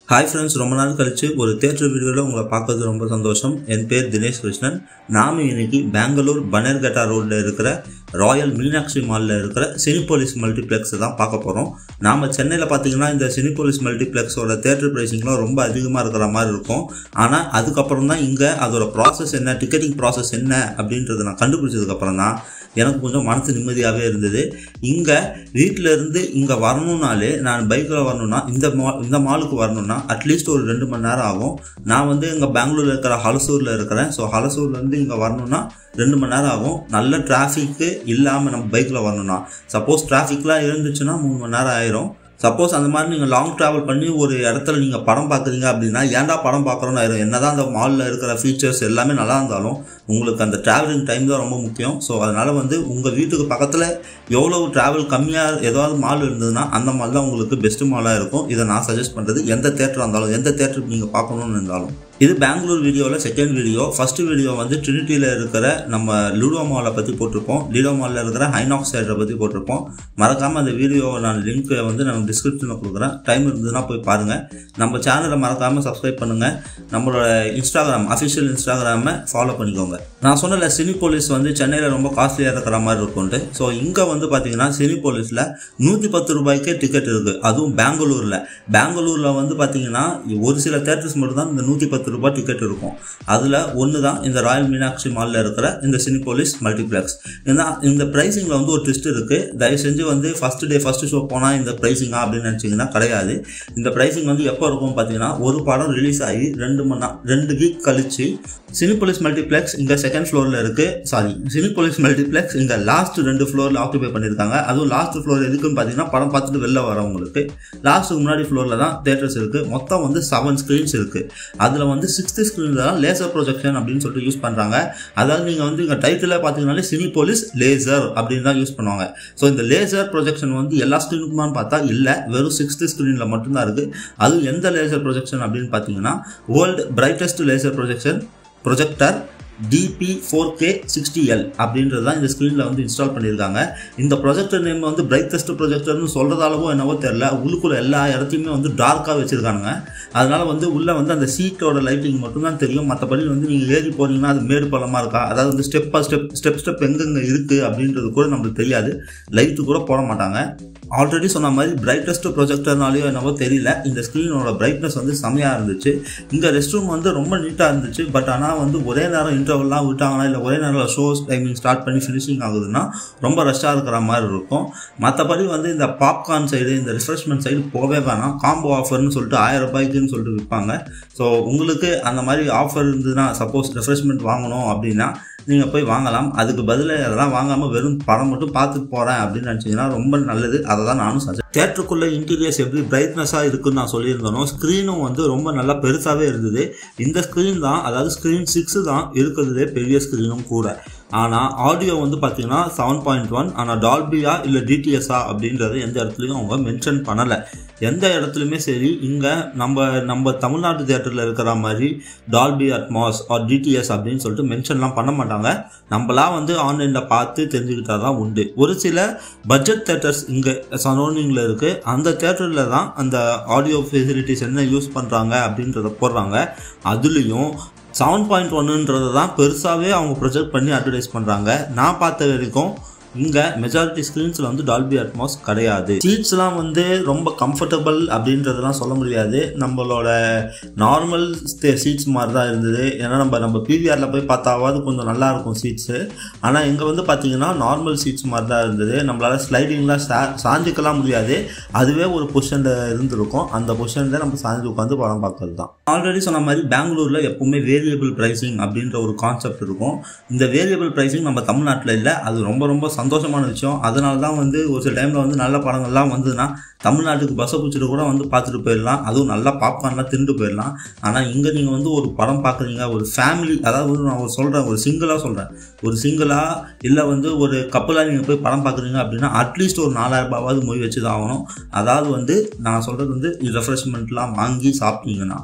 hi friends ரொம்ப நாள் கழிச்சு ஒரு தேட்டர் வீடியோவில் உங்களை பார்க்கறது ரொம்ப சந்தோஷம் என் பேர் தினேஷ் கிருஷ்ணன் நாம இன்னைக்கு பெங்களூர் பனர்கட்டா ரோட்டில் இருக்கிற ராயல் மீனாட்சி மாலில் இருக்கிற சினிபோலிஸ் மல்டிப்ளெக்ஸ் தான் பார்க்க போகிறோம் நாம் சென்னையில் பார்த்தீங்கன்னா இந்த சினிபோலிஸ் மல்டிப்ளெக்ஸோட தேட்டர் ப்ரைஸிங்லாம் ரொம்ப அதிகமாக இருக்கிற மாதிரி இருக்கும் ஆனால் அதுக்கப்புறம் தான் இங்கே அதோட ப்ராசஸ் என்ன டிக்கெட்டிங் ப்ராசஸ் என்ன அப்படின்றத நான் கண்டுபிடிச்சதுக்கப்புறம் தான் எனக்கு கொஞ்சம் மனசு நிம்மதியாகவே இருந்தது இங்கே வீட்டில் இருந்து இங்கே வரணும்னாலே நான் பைக்கில் வரணும்னா இந்த மா இந்த மாலுக்கு வரணும்னா அட்லீஸ்ட் ஒரு ரெண்டு மணி நேரம் ஆகும் நான் வந்து இங்கே பெங்களூரில் இருக்கிற ஹலசூரில் இருக்கிறேன் ஸோ ஹலசூர்லேருந்து இங்கே வரணும்னா ரெண்டு மணி நேரம் ஆகும் நல்ல டிராஃபிக்கு இல்லாமல் நம்ம பைக்கில் வரணும்னா சப்போஸ் டிராஃபிக்லாம் இருந்துச்சுன்னா மூணு மணி நேரம் ஆயிரும் சப்போஸ் அந்த மாதிரி நீங்கள் லாங் ட்ராவல் பண்ணி ஒரு இடத்துல நீங்கள் படம் பார்க்குறீங்க அப்படின்னா ஏன்டா படம் பார்க்குறோன்னு ஆயிரும் என்னதான் அந்த மாலில் இருக்கிற ஃபீச்சர்ஸ் எல்லாமே நல்லா இருந்தாலும் உங்களுக்கு அந்த ட்ராவலிங் டைம் தான் ரொம்ப முக்கியம் ஸோ அதனால் வந்து உங்கள் வீட்டுக்கு பக்கத்தில் எவ்வளோ ட்ராவல் கம்மியாக ஏதாவது மால் இருந்ததுன்னா அந்த மால் தான் உங்களுக்கு பெஸ்ட்டு மாலாக இருக்கும் இதை நான் சஜஸ்ட் பண்ணுறது எந்த தேட்டராக இருந்தாலும் எந்த தேட்டருக்கு நீங்கள் பார்க்கணுன்னு இருந்தாலும் இது பெங்களூர் வீடியோவில் செகண்ட் வீடியோ ஃபர்ஸ்ட் வீடியோ வந்து ட்ரினிட்டியில் இருக்கிற நம்ம லூடோ மாலை பற்றி போட்டிருப்போம் லீடோ மாலில் இருக்கிற ஹைனாக்ஸ் தேட்டரை பற்றி போட்டிருப்போம் மறக்காமல் அந்த வீடியோவை நான் லிங்க்கை வந்து நான் டிஸ்கிரிப்ஷனில் கொடுக்குறேன் டைம் இருந்ததுன்னா போய் பாருங்கள் நம்ம சேனலை மறக்காமல் சப்ஸ்கிரைப் பண்ணுங்கள் நம்மளோட இன்ஸ்டாகிராம் அஃபிஷியல் இன்ஸ்டாகிராமை ஃபாலோ பண்ணிக்கோங்க நான் சொன்னல சினி போலீஸ் வந்து சென்னையில் ரொம்ப காஸ்ட்லியாக இருக்கிற மாதிரி இருக்கும்ட்டு ஸோ இங்கே வந்து பார்த்தீங்கன்னா சினி போலீஸில் நூற்றி பத்து ரூபாய்க்கே டிக்கெட் இருக்குது அதுவும் பெங்களூரில் பெங்களூரில் வந்து பார்த்தீங்கன்னா ஒரு சில தேட்டர்ஸ் மட்டும் தான் இந்த நூற்றி பத்து ரூபாய் டிக்கெட் இருக்கும் அதில் ஒன்று தான் இந்த ராயல் மீனாட்சி மாலில் இருக்கிற இந்த சினி போலீஸ் மல்டிப்ளெக்ஸ் ஏன்னா இந்த ப்ரைஸிங்கில் வந்து ஒரு ட்விஸ்ட் இருக்குது தயவு செஞ்சு வந்து ஃபஸ்ட் டே ஃபஸ்ட்டு ஷோ போனால் இந்த ப்ரைஸிங்கா அப்படின்னு நினச்சிங்கன்னா கிடையாது இந்த ப்ரைஸிங் வந்து எப்போ இருக்கும் பார்த்தீங்கன்னா ஒரு படம் ரிலீஸ் ஆகி ரெண்டு மணி நா- ரெண்டு வீக் கழிச்சு சினிபோலிஸ் மல்டிப்ளெக்ஸ் இங்கே செகண்ட் ஃப்ளோரில் இருக்குது சாரி சினிபோலிஸ் மல்டிப்ளெக்ஸ் இங்கே லாஸ்ட் ரெண்டு ஃப்ளோரில் ஆக்குபை பண்ணியிருக்காங்க அதுவும் லாஸ்ட் ஃப்ளோர் எதுக்குன்னு பார்த்தீங்கன்னா படம் பார்த்துட்டு வெளில வரவங்களுக்கு லாஸ்ட்டுக்கு முன்னாடி ஃப்ளோரில் தான் தேட்டர்ஸ் இருக்குது மொத்தம் வந்து செவன் ஸ்க்ரீன்ஸ் இருக்குது அதில் வந்து சிக்ஸ்த்து ஸ்க்ரீனில் தான் லேசர் ப்ரொஜெக்ஷன் அப்படின்னு சொல்லிட்டு யூஸ் பண்ணுறாங்க அதாவது நீங்கள் வந்து இங்கே டைட்டில் பார்த்தீங்கன்னாலே சினிபோலிஸ் லேசர் அப்படின்னு தான் யூஸ் பண்ணுவாங்க ஸோ இந்த லேசர் ப்ரொஜெக்ஷன் வந்து எல்லா ஸ்க்ரீனுக்குமான்னு பார்த்தா இல்லை வெறும் சிக்ஸ்த்து ஸ்க்ரீனில் மட்டும்தான் இருக்குது அதுவும் எந்த லேசர் ப்ரொஜெக்ஷன் அப்படின்னு பார்த்தீங்கன்னா world brightest laser projection projector DP four K sixty L அப்படின்றது தான் இந்த ஸ்க்ரீனில் வந்து இன்ஸ்டால் பண்ணியிருக்காங்க இந்த ப்ரொஜெக்டர் நேம் வந்து பிரைட்டஸ்ட் ப்ரொஜெக்டர்னு சொல்கிறதாலவோ என்னவோ தெரில உள்ளுக்குள்ள எல்லா இடத்தையுமே வந்து டார்க்காக வச்சுருக்கானுங்க அதனால வந்து உள்ளே வந்து அந்த சீட்டோட லைட்டிங் மட்டும்தான் தெரியும் மற்றபடி வந்து நீங்கள் ஏறி போனீங்கன்னா அது மேடு பள்ளமாக இருக்கா அதாவது வந்து step by step step step எங்கெங்கே இருக்குது அப்படின்றது கூட நம்மளுக்கு தெரியாது லைட்டு கூட போட மாட்டாங்க ஆல்ரெடி சொன்ன மாதிரி பிரைட்டஸ்ட் ப்ரொஜெக்டர்னாலேயோ என்னவோ தெரியல இந்த ஸ்க்ரீனோட பிரைட்னஸ் வந்து செமையாக இருந்துச்சு இங்கே ரெஸ்ட் ரூம் வந்து ரொம்ப நீட்டாக இருந்துச்சு பட் ஆனால் வந்து ஒரே நேரம் இன்டர்வல்லாம் விட்டாங்கன்னா இல்லை ஒரே நேரம் ஷோஸ் டைமிங் ஸ்டார்ட் பண்ணி ஃபினிஷிங் ஆகுதுன்னா ரொம்ப ரஷ்ஷாக இருக்கிற மாதிரி இருக்கும் மற்றபடி வந்து இந்த பாப்கார்ன் சைடு இந்த ரிஃப்ரெஷ்மெண்ட் சைடு போகவே வேணாம் காம்போ ஆஃபர்னு சொல்லிட்டு ஆயிரம் ரூபாய்க்குன்னு சொல்லிட்டு விற்பாங்க ஸோ உங்களுக்கு அந்த மாதிரி ஆஃபர் இருந்ததுன்னா சப்போஸ் ரெஃப்ரெஷ்மெண்ட் வாங்கணும் அப்படின்னா நீங்கள் போய் வாங்கலாம் அதுக்கு பதிலாக அதெல்லாம் வாங்காமல் வெறும் படம் மட்டும் பார்த்துட்டு போகிறேன் அப்படின்னு நினச்சிங்கன்னா ரொம்ப நல்லது அதை தான் நானும் சஜஸ்ட் தேட்டருக்குள்ளே இன்டீரியர்ஸ் எப்படி பிரைட்னஸாக இருக்குன்னு நான் சொல்லியிருந்தேனோ ஸ்க்ரீனும் வந்து ரொம்ப நல்லா பெருசாகவே இருந்தது இந்த ஸ்க்ரீன் தான் அதாவது ஸ்க்ரீன் சிக்ஸு தான் இருக்கிறதுலே பெரிய ஸ்க்ரீனும் கூட ஆனால் ஆடியோ வந்து பார்த்தீங்கன்னா செவன் பாயிண்ட் ஒன் ஆனால் டால்பியா இல்லை டிடிஎஸ்ஆ அப்படின்றது எந்த இடத்துலையும் அவங்க மென்ஷன் பண்ணலை எந்த இடத்துலையுமே சரி இங்கே நம்ம நம்ம தமிழ்நாட்டு தேட்டரில் இருக்கிற மாதிரி டால்பி அட்மாஸ் ஆர் டிடிஎஸ் அப்படின்னு சொல்லிட்டு மென்ஷன்லாம் பண்ண மாட்டாங்க நம்மளா வந்து ஆன்லைனில் பார்த்து தெரிஞ்சுக்கிட்டா தான் உண்டு ஒரு சில பட்ஜெட் தேட்டர்ஸ் இங்கே சரௌண்டிங்கில் இருக்குது அந்த தேட்டரில் தான் அந்த ஆடியோ ஃபெசிலிட்டிஸ் என்ன யூஸ் பண்ணுறாங்க அப்படின்றத போடுறாங்க அதுலேயும் செவன் பாயிண்ட் ஒன்றுன்றதை தான் பெருசாகவே அவங்க ப்ரொஜெக்ட் பண்ணி அட்வர்டைஸ் பண்ணுறாங்க நான் பார்த்த வரைக்கும் இங்கே மெஜாரிட்டி ஸ்க்ரீன்ஸில் வந்து டால்பி அட்மாஸ் கிடையாது சீட்ஸ்லாம் வந்து ரொம்ப கம்ஃபர்டபுள் அப்படின்றதெல்லாம் சொல்ல முடியாது நம்மளோட நார்மல் சீட்ஸ் மாதிரி தான் இருந்தது ஏன்னா நம்ம நம்ம பிவிஆரில் போய் பார்த்தாவது கொஞ்சம் நல்லா இருக்கும் சீட்ஸு ஆனால் இங்கே வந்து பார்த்தீங்கன்னா நார்மல் சீட்ஸ் மாதிரி தான் இருந்தது நம்மளால் ஸ்லைடிங்லாம் சா சாஞ்சிக்கலாம் முடியாது அதுவே ஒரு பொசிஷனில் இருந்திருக்கும் அந்த பொசிஷனில் நம்ம சாஞ்சு உட்காந்து படம் பார்க்கறது தான் ஆல்ரெடி சொன்ன மாதிரி பெங்களூரில் எப்பவுமே வேரியபிள் ப்ரைஸிங் அப்படின்ற ஒரு கான்செப்ட் இருக்கும் இந்த வேரியபிள் ப்ரைஸிங் நம்ம தமிழ்நாட்டில் இல்லை அது ரொம்ப ரொம்ப சந்தோஷமான விஷயம் அதனால தான் வந்து ஒரு சில டைமில் வந்து நல்ல படங்கள்லாம் வந்ததுன்னா தமிழ்நாட்டுக்கு பஸ்ஸை பிடிச்சிட்டு கூட வந்து பார்த்துட்டு போயிடலாம் அதுவும் நல்லா பாப்கார்ன்லாம் தின்ட்டு போயிடலாம் ஆனால் இங்கே நீங்கள் வந்து ஒரு படம் பார்க்குறீங்க ஒரு ஃபேமிலி அதாவது நான் ஒரு சொல்கிறேன் ஒரு சிங்கிளாக சொல்கிறேன் ஒரு சிங்கிளாக இல்லை வந்து ஒரு கப்பலாக நீங்கள் போய் படம் பார்க்குறீங்க அப்படின்னா அட்லீஸ்ட் ஒரு நாலாயிரம் ரூபாவது மொய் வச்சு தான் ஆகணும் அதாவது வந்து நான் சொல்கிறது வந்து ரெஃப்ரெஷ்மெண்ட்லாம் வாங்கி சாப்பிட்டீங்கன்னா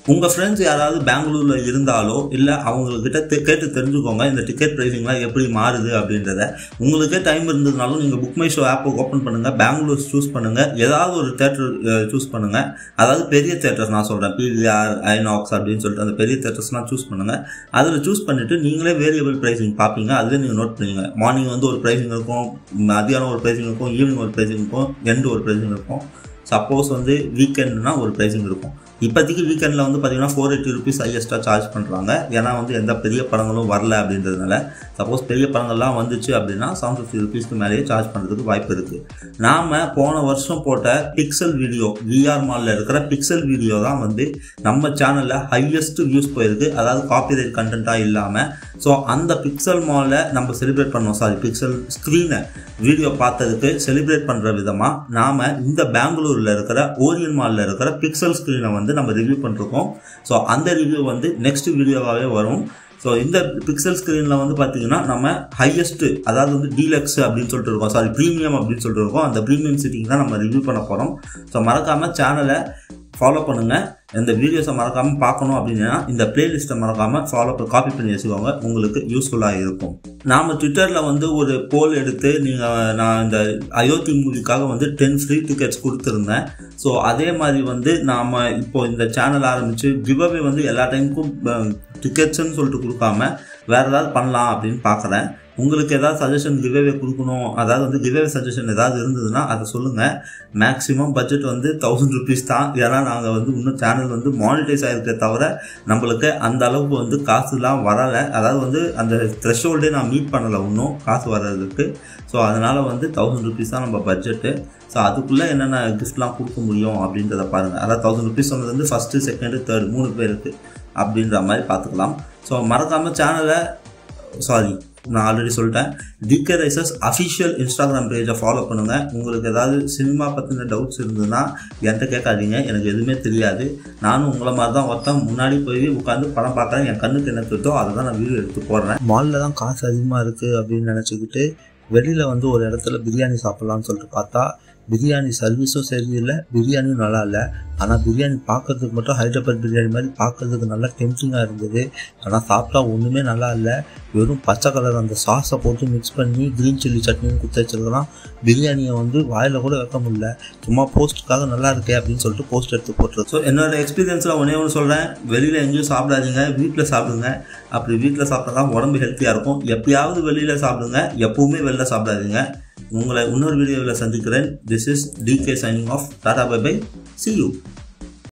உங்கள் ஃப்ரெண்ட்ஸ் யாராவது பெங்களூரில் இருந்தாலோ இல்லை அவங்கக்கிட்ட தெ- கேட்டு தெரிஞ்சுக்கோங்க இந்த டிக்கெட் ப்ரைஸிங்லாம் எப்படி மாறுது அப்படின்றத உங்களுக்கே டைம் இருந்ததுனாலும் நீங்கள் புக் மை ஷோ ஆப்பை ஓப்பன் பண்ணுங்கள் பெங்களூர் சூஸ் பண்ணுங்கள் ஏதாவது ஒரு தேட்டர் சூஸ் பண்ணுங்கள் அதாவது பெரிய தேட்டர்ஸ் நான் சொல்கிறேன் பிவிஆர் ஐநாக்ஸ் அப்படின்னு சொல்லிட்டு அந்த பெரிய தேட்டர்ஸ்லாம் சூஸ் பண்ணுங்கள் அதில் சூஸ் பண்ணிவிட்டு நீங்களே வேரியபிள் ப்ரைஸிங் பார்ப்பீங்க அதில் நீங்கள் நோட் பண்ணுவீங்க மார்னிங் வந்து ஒரு ப்ரைஸிங் இருக்கும் மதியானம் ஒரு ப்ரைஸிங் இருக்கும் ஈவினிங் ஒரு ப்ரைஸிங் இருக்கும் எண்டு ஒரு ப்ரைஸிங் இருக்கும் சப்போஸ் வந்து வீக்கெண்ட்னா ஒரு ப்ரைஸிங் இருக்கும் இப்போதைக்கு வீக்கெண்டில் வந்து பார்த்தீங்கன்னா ஃபோர் எயிட்டி ருபீஸ் ஹையஸ்ட்டாக சார்ஜ் பண்ணுறாங்க ஏன்னா வந்து எந்த பெரிய படங்களும் வரல அப்படின்றதுனால சப்போஸ் பெரிய படங்கள்லாம் வந்துச்சு அப்படின்னா செவன் ஃபிஃப்டி ருபீஸ்க்கு மேலேயே சார்ஜ் பண்ணுறதுக்கு வாய்ப்பு இருக்குது நாம் போன வருஷம் போட்ட பிக்சல் வீடியோ விஆர் மாலில் இருக்கிற பிக்சல் வீடியோ தான் வந்து நம்ம சேனலில் ஹையஸ்ட் வியூஸ் போயிருக்கு அதாவது காப்பிரைட் கண்டென்ட்டாக இல்லாமல் ஸோ அந்த பிக்சல் மாலில் நம்ம செலிப்ரேட் பண்ணோம் சாரி பிக்சல் ஸ்க்ரீனை வீடியோ பார்த்ததுக்கு செலிப்ரேட் பண்ணுற விதமாக நாம் இந்த பெங்களூரில் இருக்கிற ஓரியன் மாலில் இருக்கிற பிக்சல் ஸ்க்ரீனை வந்து நம்ம ரிவ்யூ பண்ணிருக்கோம் ஸோ அந்த ரிவ்யூ வந்து நெக்ஸ்ட் வீடியோவாகவே வரும் ஸோ இந்த பிக்சல் ஸ்க்ரீனில் வந்து பார்த்தீங்கன்னா நம்ம ஹையஸ்ட்டு அதாவது வந்து டீலக்ஸ் அப்படின்னு சொல்லிட்டு இருக்கோம் சாரி ப்ரீமியம் அப்படின்னு சொல்லிட்டு இருக்கோம் அந்த ப்ரீமியம் சிட்டிங் தான் நம்ம ரிவ்யூ பண்ண போகிறோம் ஸோ மறக்காமல் சேனலை ஃபாலோ பண்ணுங்கள் இந்த வீடியோஸை மறக்காமல் பார்க்கணும் அப்படின்னா இந்த பிளேலிஸ்ட்டை மறக்காமல் ஃபாலோ காப்பி பண்ணி வச்சுக்கோங்க உங்களுக்கு யூஸ்ஃபுல்லாக இருக்கும் நாம் ட்விட்டரில் வந்து ஒரு போல் எடுத்து நீங்கள் நான் இந்த அயோத்தி மூவிக்காக வந்து டென் ஃப்ரீ டிக்கெட்ஸ் கொடுத்துருந்தேன் ஸோ அதே மாதிரி வந்து நாம் இப்போ இந்த சேனல் ஆரம்பித்து கிவ்அவே வந்து எல்லா டைமுக்கும் டிக்கெட்ஸ்ன்னு சொல்லிட்டு கொடுக்காம வேறு ஏதாவது பண்ணலாம் அப்படின்னு பார்க்குறேன் உங்களுக்கு ஏதாவது சஜஷன் கிவ்அவே கொடுக்கணும் அதாவது வந்து கிவ்அவே சஜஷன் ஏதாவது இருந்ததுன்னா அதை சொல்லுங்கள் மேக்ஸிமம் பட்ஜெட் வந்து தௌசண்ட் ருபீஸ் தான் ஏன்னா நாங்கள் வந்து இன்னும் சேனல் வந்து மானிட்டைஸ் ஆகிருக்கே தவிர நம்மளுக்கு அந்த அளவுக்கு வந்து காசுலாம் வரலை அதாவது வந்து அந்த த்ரெஷோல்டே நான் மீட் பண்ணலை இன்னும் காசு வர்றதுக்கு ஸோ அதனால் வந்து தௌசண்ட் ருபீஸ் தான் நம்ம பட்ஜெட்டு ஸோ அதுக்குள்ளே என்னென்ன கிஃப்ட்லாம் கொடுக்க முடியும் அப்படின்றத பாருங்கள் அதாவது தௌசண்ட் ருபீஸ் சொன்னது வந்து ஃபஸ்ட்டு செகண்டு தேர்ட் மூணு பேருக்கு அப்படின்ற மாதிரி பார்த்துக்கலாம் ஸோ மறக்காமல் சேனலை சாரி நான் ஆல்ரெடி சொல்லிட்டேன் டிகே ரைசஸ் அஃபிஷியல் இன்ஸ்டாகிராம் பேஜை ஃபாலோ பண்ணுங்கள் உங்களுக்கு ஏதாவது சினிமா பற்றின டவுட்ஸ் இருந்ததுன்னா என்கிட்ட கேட்காதீங்க எனக்கு எதுவுமே தெரியாது நானும் உங்களை மாதிரி தான் ஒருத்தன் முன்னாடி போய் உட்காந்து படம் பார்க்குறேன் என் கண்ணுக்கு என்ன தெரியுதோ அதை தான் நான் வீடியோ எடுத்து போடுறேன் மாலில் தான் காசு அதிகமாக இருக்குது அப்படின்னு நினச்சிக்கிட்டு வெளியில் வந்து ஒரு இடத்துல பிரியாணி சாப்பிட்லான்னு சொல்லிட்டு பார்த்தா பிரியாணி சர்வீஸும் சரியில்லை பிரியாணியும் நல்லா இல்லை ஆனால் பிரியாணி பார்க்கறதுக்கு மட்டும் ஹைதராபாத் பிரியாணி மாதிரி பார்க்கறதுக்கு நல்லா டெம்டிங்காக இருந்தது ஆனால் சாப்பிட்டா ஒன்றுமே நல்லா இல்லை வெறும் பச்சை கலர் அந்த சாஸை போட்டு மிக்ஸ் பண்ணி க்ரீன் சில்லி சட்னின்னு கொடுத்து வச்சிருக்கலாம் பிரியாணியை வந்து வாயில் கூட வைக்க முடியல சும்மா போஸ்ட்டுக்காக நல்லா இருக்கே அப்படின்னு சொல்லிட்டு போஸ்ட் எடுத்து போட்டுருக்கு ஸோ என்னோட எக்ஸ்பீரியன்ஸில் ஒன்றே ஒன்று சொல்கிறேன் வெளியில் எங்கேயும் சாப்பிடாதீங்க வீட்டில் சாப்பிடுங்க அப்படி வீட்டில் சாப்பிட்டா தான் உடம்பு ஹெல்த்தியாக இருக்கும் எப்பயாவது வெளியில் சாப்பிடுங்க எப்பவுமே வெளில சாப்பிடாதீங்க உங்களை இன்னொரு வீடியோவில் சந்திக்கிறேன் this is DK signing off டாடா பை பை சி யூ